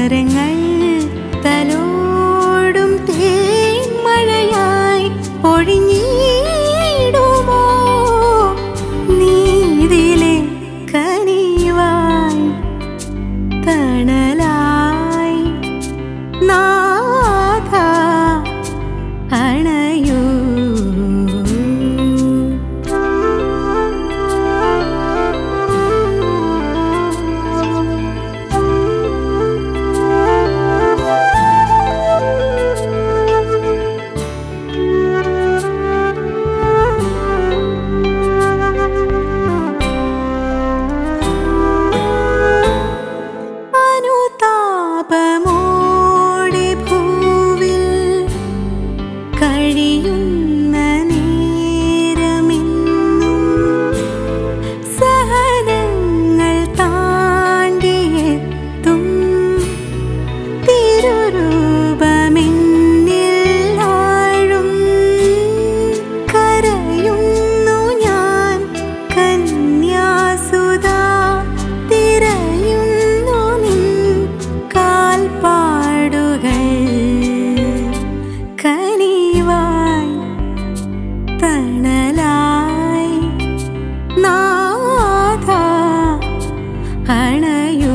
നൊമ്പരങ്ങൾ തലോടും തേന്മഴയായി ഒഴിഞ്ഞിടുമോ നീതിലെ കനിവായി തണലായി നാഥ അണയൂ അനുതാപമോടെ ഭൂവിൽ കഴിയുന്ന നേരമെന്നും സഹനങ്ങൾ താണ്ടിയെത്തും തിരുരൂപമെന്നിൽ ആഴും കരയുന്നു ഞാൻ കന്യാസുതാ തിരയുന്നു നിൻ കാൽപ്പാടുകൾ കനിവായി തണലായി നാഥ അണയൂ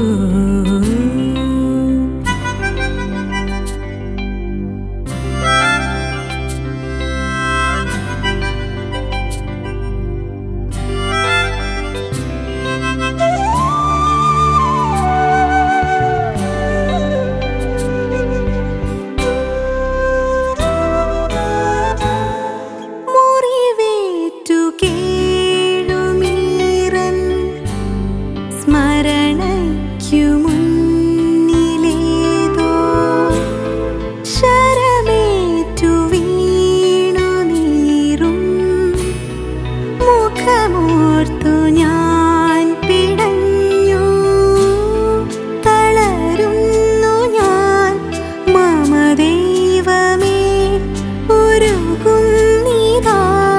മുറിവേറ്റു കേഴുമീറൻ സ്മരണയ്ക്കു മുന്നിലേതോ ശരമേറ്റു വീണു നീറും മുഖമോർത്തു ഞാൻ പിടഞ്ഞു തളരുന്നു ഞാൻ മമ ദൈവമേ ഉരുകുന്നിതാ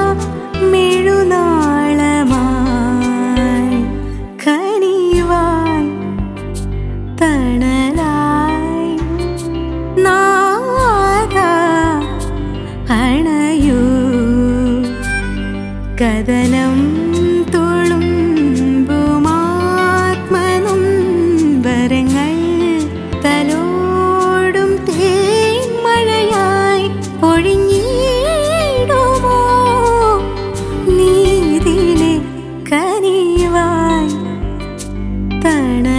മെഴുനാളമായി കനിവായി തണലായി നാഥ അണയൂ കഥനം തുളുമ്പുമാത്മനൊമ്പരങ്ങൾ തലോടും തേന്മഴയായി ഒഴിഞ്ഞിടുമോ നീതിലെ കനിവായി തണ